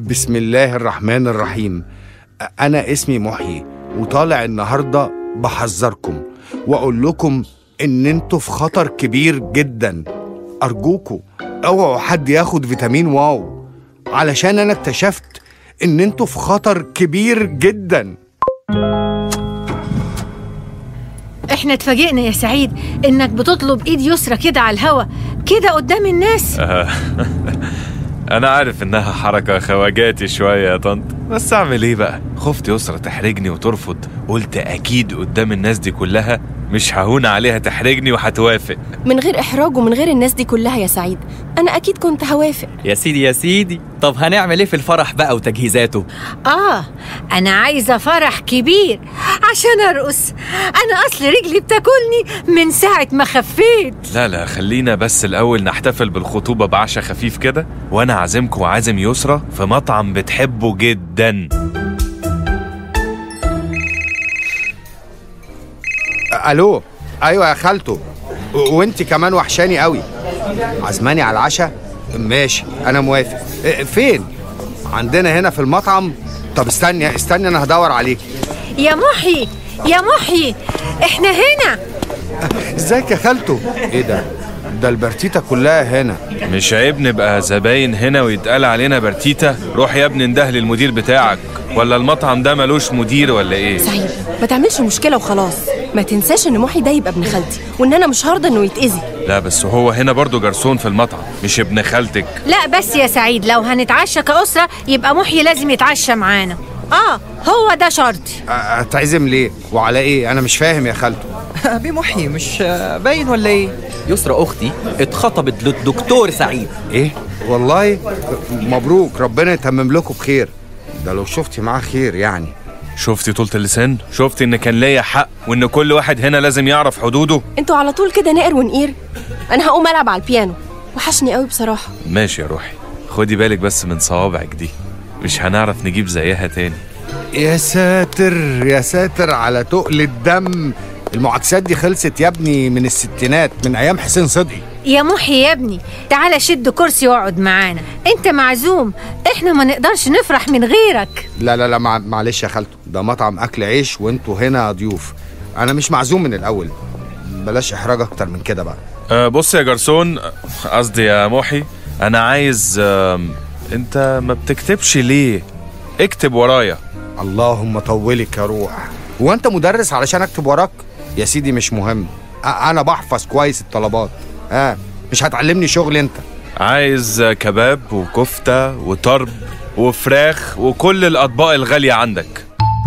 بسم الله الرحمن الرحيم أنا اسمي محيي وطالع النهاردة بحذركم وأقول لكم إن انتوا في خطر كبير جدا أرجوكوا اوعوا حد ياخد فيتامين واو علشان أنا اكتشفت إن انتوا في خطر كبير جدا احنا اتفاجئنا يا سعيد انك بتطلب ايد يسرى كده على الهوا كده قدام الناس انا عارف انها حركة خواجاتي شوية يا طنط بس اعمل ايه بقى خفت يسرى تحرجني وترفض قلت اكيد قدام الناس دي كلها مش ههون عليها تحرجني وهتوافق من غير إحراج ومن غير الناس دي كلها يا سعيد أنا أكيد كنت هوافق يا سيدي يا سيدي طب هنعمل ايه في الفرح بقى وتجهيزاته اه انا عايزه فرح كبير عشان ارقص انا اصل رجلي بتاكلني من ساعه ما خفيت لا لا خلينا بس الاول نحتفل بالخطوبة بعشاء خفيف كده وانا عازمكم وعازم يسرى في مطعم بتحبه جدا الو ايوه يا خالته و- وانت كمان وحشاني قوي عزماني على العشاء ماشي انا موافق إيه، فين عندنا هنا في المطعم طب استني استني انا هدور عليك يا محي يا محي احنا هنا ازيك يا خالته ايه ده ده البرتيتا كلها هنا مش عيب نبقى زباين هنا ويتقال علينا برتيتا روح يا ابني انده للمدير بتاعك ولا المطعم ده ملوش مدير ولا ايه سعيد ما تعملش مشكلة وخلاص ما تنساش إن محي ده يبقى ابن خالتي وإن أنا مش هرضى إنه يتأذي لا بس هو هنا برضو جرسون في المطعم مش ابن خالتك لا بس يا سعيد لو هنتعشى كأسرة يبقى محي لازم يتعشى معانا اه هو ده شرطي أ- اتعزم ليه وعلى ايه انا مش فاهم يا خالته بمحي مش باين ولا ايه يسرى اختي اتخطبت للدكتور سعيد ايه والله مبروك ربنا يتمم لكم بخير ده لو شفتي معاه خير يعني شفتي طولة اللسان شفتي ان كان ليا حق وان كل واحد هنا لازم يعرف حدوده أنتوا على طول كده نقر ونقير أنا هقوم ألعب على البيانو وحشني قوي بصراحة ماشي يا روحي خدي بالك بس من صوابعك دي مش هنعرف نجيب زيها تاني يا ساتر يا ساتر على تقل الدم المعاكسات دي خلصت يا ابني من الستينات من ايام حسين صدقي يا محي يا ابني تعالى شد كرسي واقعد معانا انت معزوم احنا ما نقدرش نفرح من غيرك لا لا لا مع... معلش يا خالته ده مطعم اكل عيش وانتوا هنا ضيوف انا مش معزوم من الاول بلاش احراج اكتر من كده بقى أه بص يا جرسون أه، قصدي يا محي انا عايز أم، انت ما بتكتبش ليه اكتب ورايا اللهم طولك يا روح هو انت مدرس علشان اكتب وراك يا سيدي مش مهم أ- انا بحفظ كويس الطلبات ها آه. مش هتعلمني شغل انت عايز آه، كباب وكفتة وطرب وفراخ وكل الأطباق الغالية عندك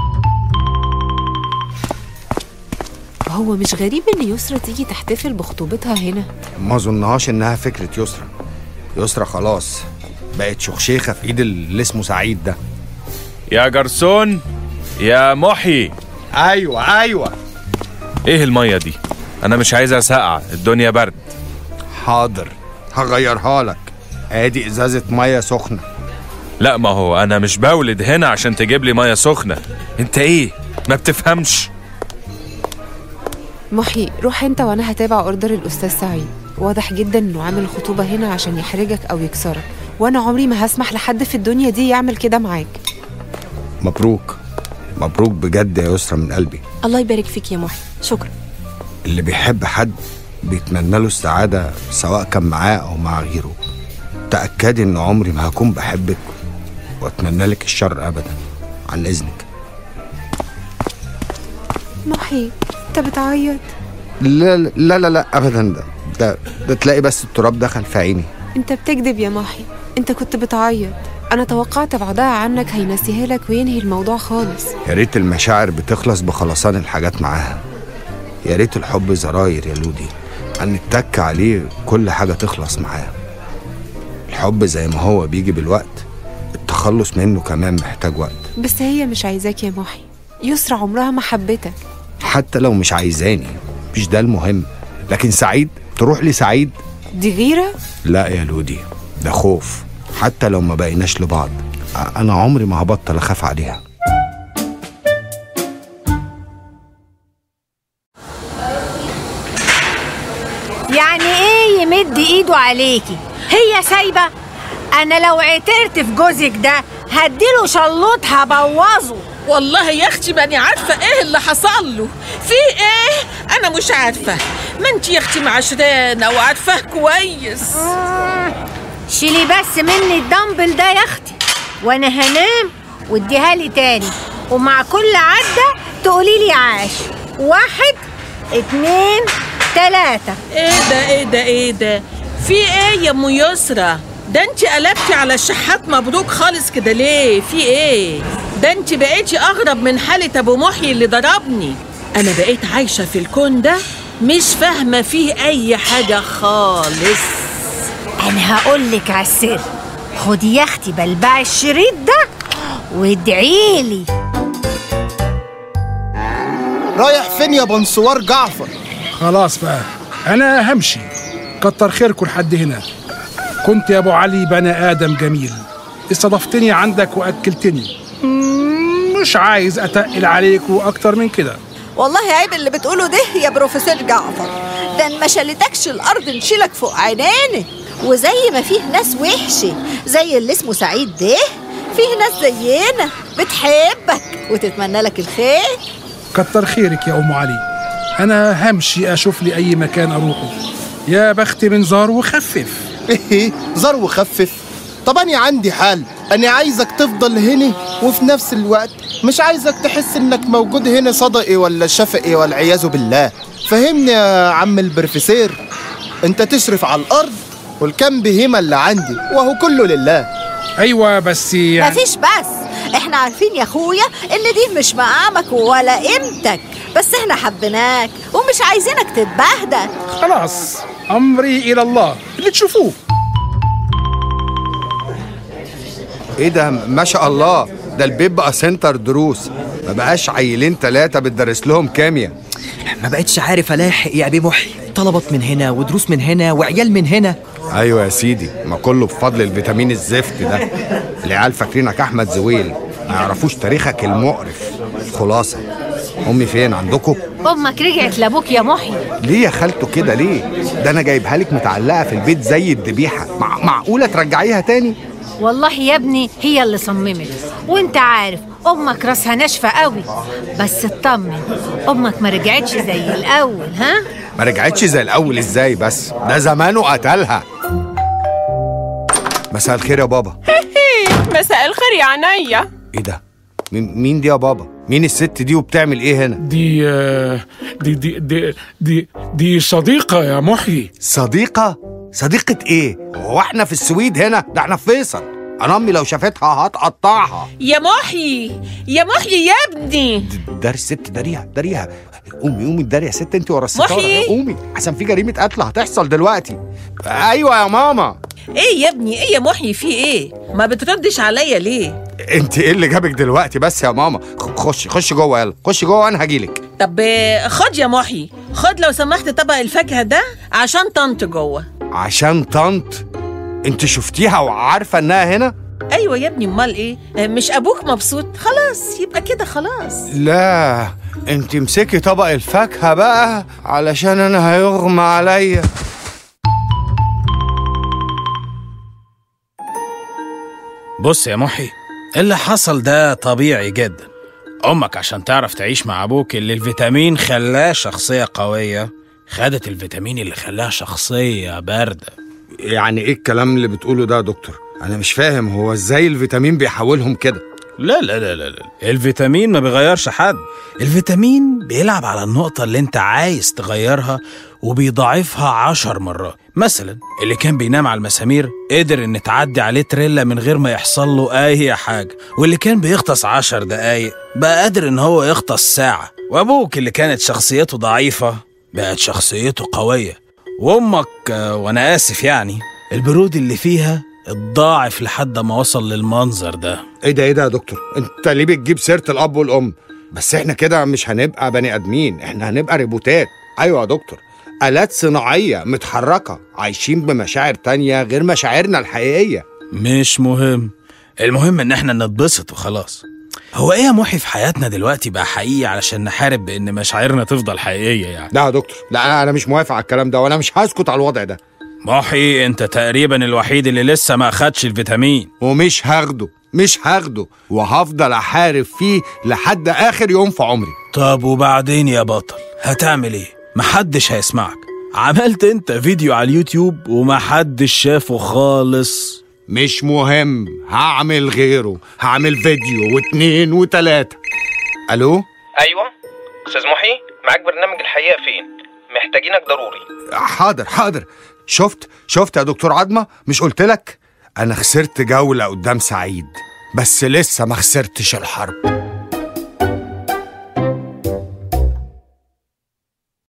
هو مش غريب ان يسرا تيجي تحتفل بخطوبتها هنا ما اظنهاش انها فكره يسرا يسرا خلاص بقت شخشيخه في ايد اللي اسمه سعيد ده يا جرسون يا محي ايوه ايوه ايه المية دي انا مش عايزها ساقعة الدنيا برد حاضر هغيرها لك ادي ازازه ميه سخنه لا ما هو انا مش بولد هنا عشان تجيب لي مية سخنة انت ايه ما بتفهمش محي روح انت وانا هتابع اوردر الاستاذ سعيد واضح جدا انه عامل الخطوبه هنا عشان يحرجك او يكسرك وانا عمري ما هسمح لحد في الدنيا دي يعمل كده معاك مبروك مبروك بجد يا يسرا من قلبي الله يبارك فيك يا محي شكرا اللي بيحب حد بيتمنى له السعادة سواء كان معاه أو مع غيره تأكدي إن عمري ما هكون بحبك وأتمنى لك الشر أبدا عن إذنك محي انت بتعيط لا لا لا لا أبدا ده ده, ده تلاقي بس التراب دخل في عيني انت بتكذب يا محي انت كنت بتعيط انا توقعت بعدها عنك هينسيها لك وينهي الموضوع خالص يا ريت المشاعر بتخلص بخلصان الحاجات معاها يا ريت الحب زراير يا لودي أن نتك عليه كل حاجة تخلص معاه الحب زي ما هو بيجي بالوقت التخلص منه كمان محتاج وقت بس هي مش عايزاك يا محي يسرا عمرها ما حبتك حتى لو مش عايزاني مش ده المهم لكن سعيد تروح لي سعيد دي غيره لا يا لودي ده خوف حتى لو ما بقيناش لبعض أ- انا عمري ما هبطل اخاف عليها يعني ايه يمد ايده عليكي هي سايبه انا لو عترت في جوزك ده هديله شلوط هبوظه والله يا اختي ماني عارفه ايه اللي حصل له في ايه انا مش عارفه ما انت يا اختي معاشرانه وعارفاه كويس شيلي بس مني الدمبل ده يا اختي وانا هنام واديها لي تاني ومع كل عدة تقولي لي عاش واحد اتنين تلاتة ايه ده ايه ده ايه ده في ايه يا ام يسرى ده انت قلبتي على الشحات مبروك خالص كده ليه في ايه ده انت بقيتي اغرب من حالة ابو محيي اللي ضربني انا بقيت عايشة في الكون ده مش فاهمة فيه اي حاجة خالص انا هقولك على السر خدي يا اختي بلبع الشريط ده وادعيلي رايح فين يا بنصوار جعفر خلاص بقى انا همشي كتر خيركم لحد هنا كنت يا ابو علي بني ادم جميل استضفتني عندك واكلتني مم، مش عايز اتقل عليكم اكتر من كده والله عيب اللي بتقوله ده يا بروفيسور جعفر ده إن ما شالتكش الارض نشيلك فوق عينينا وزي ما فيه ناس وحشه زي اللي اسمه سعيد ده فيه ناس زينا بتحبك وتتمنى لك الخير كتر خيرك يا ام علي انا همشي اشوف لي اي مكان اروحه يا بخت من زار وخفف ايه زار وخفف طب انا عندي حل انا عايزك تفضل هنا وفي نفس الوقت مش عايزك تحس انك موجود هنا صدقي ولا شفقي والعياذ بالله فهمني يا عم البروفيسور انت تشرف على الارض والكم بهيمة اللي عندي وهو كله لله ايوه بس يعني مفيش بس احنا عارفين يا اخويا ان دي مش مقامك ولا قيمتك بس احنا حبيناك ومش عايزينك تتبهدل خلاص امري الى الله اللي تشوفوه ايه ده ما شاء الله ده البيت بقى سنتر دروس ما بقاش عيلين تلاتة بتدرس لهم كيمياء ما بقتش عارف الاحق يا ابي محي طلبات من هنا ودروس من هنا وعيال من هنا ايوه يا سيدي ما كله بفضل الفيتامين الزفت ده العيال فاكرينك احمد زويل ما يعرفوش تاريخك المقرف خلاصة امي فين عندكم امك رجعت لابوك يا محي ليه يا خالته كده ليه ده انا جايبها لك متعلقه في البيت زي الذبيحه مع... معقوله ترجعيها تاني والله يا ابني هي اللي صممت وانت عارف امك راسها ناشفه قوي بس اطمن امك ما رجعتش زي الاول ها ما رجعتش زي الاول ازاي بس ده زمانه قتلها مساء الخير يا بابا مساء الخير يا عينيا ايه ده مين مين دي يا بابا مين الست دي وبتعمل ايه هنا دي آه، دي دي دي دي, دي صديقة يا محيي صديقه صديقه ايه هو احنا في السويد هنا ده احنا في فيصل انا امي لو شافتها هتقطعها يا محيي يا محيي يا ابني دار الست داريها داريها قومي قومي داري يا ست انت ورا الستاره محيي. قومي عشان في جريمه قتل هتحصل دلوقتي ايوه يا ماما ايه يا ابني ايه يا محيي في ايه ما بتردش عليا ليه انت ايه اللي جابك دلوقتي بس يا ماما خ- خش خش جوه يلا خش جوه وانا هجيلك طب آه، خد يا محيي خد لو سمحت طبق الفاكهه ده عشان طنط جوه عشان طنط انت شفتيها وعارفه انها هنا ايوه يا ابني امال ايه آه، مش ابوك مبسوط خلاص يبقى كده خلاص لا انت امسكي طبق الفاكهه بقى علشان انا هيغمى عليا بص يا محي اللي حصل ده طبيعي جدا أمك عشان تعرف تعيش مع أبوك اللي الفيتامين خلاه شخصية قوية خدت الفيتامين اللي خلاها شخصية باردة يعني ايه الكلام اللي بتقوله ده يا دكتور انا مش فاهم هو ازاي الفيتامين بيحولهم كده لا لا لا لا لا الفيتامين ما بيغيرش حد الفيتامين بيلعب على النقطة اللي انت عايز تغيرها وبيضاعفها عشر مرات مثلا اللي كان بينام على المسامير قدر ان تعدي عليه تريلا من غير ما يحصل له اي حاجة واللي كان بيغطس عشر دقايق بقى قادر ان هو يغطس ساعة وابوك اللي كانت شخصيته ضعيفة بقت شخصيته قوية وامك آه، وانا اسف يعني البرود اللي فيها اتضاعف لحد ما وصل للمنظر ده ايه ده ايه ده يا دكتور انت ليه بتجيب سيره الاب والام بس احنا كده مش هنبقى بني ادمين احنا هنبقى روبوتات ايوه يا دكتور آلات صناعية متحركة عايشين بمشاعر تانية غير مشاعرنا الحقيقية مش مهم المهم ان احنا نتبسط وخلاص هو ايه يا محي في حياتنا دلوقتي بقى حقيقي علشان نحارب بان مشاعرنا تفضل حقيقية يعني لا يا دكتور لا أنا- انا مش موافق على الكلام ده وانا مش هسكت على الوضع ده محي انت تقريبا الوحيد اللي لسه ما اخدش الفيتامين ومش هاخده مش هاخده وهفضل احارب فيه لحد اخر يوم في عمري طب وبعدين يا بطل هتعمل ايه محدش هيسمعك عملت انت فيديو على اليوتيوب ومحدش شافه خالص مش مهم هعمل غيره هعمل فيديو واتنين وتلاتة الو ايوه استاذ محي معاك برنامج الحقيقه فين محتاجينك ضروري حاضر حاضر شفت شفت يا دكتور عظمة مش قلت لك انا خسرت جولة قدام سعيد بس لسه ما خسرتش الحرب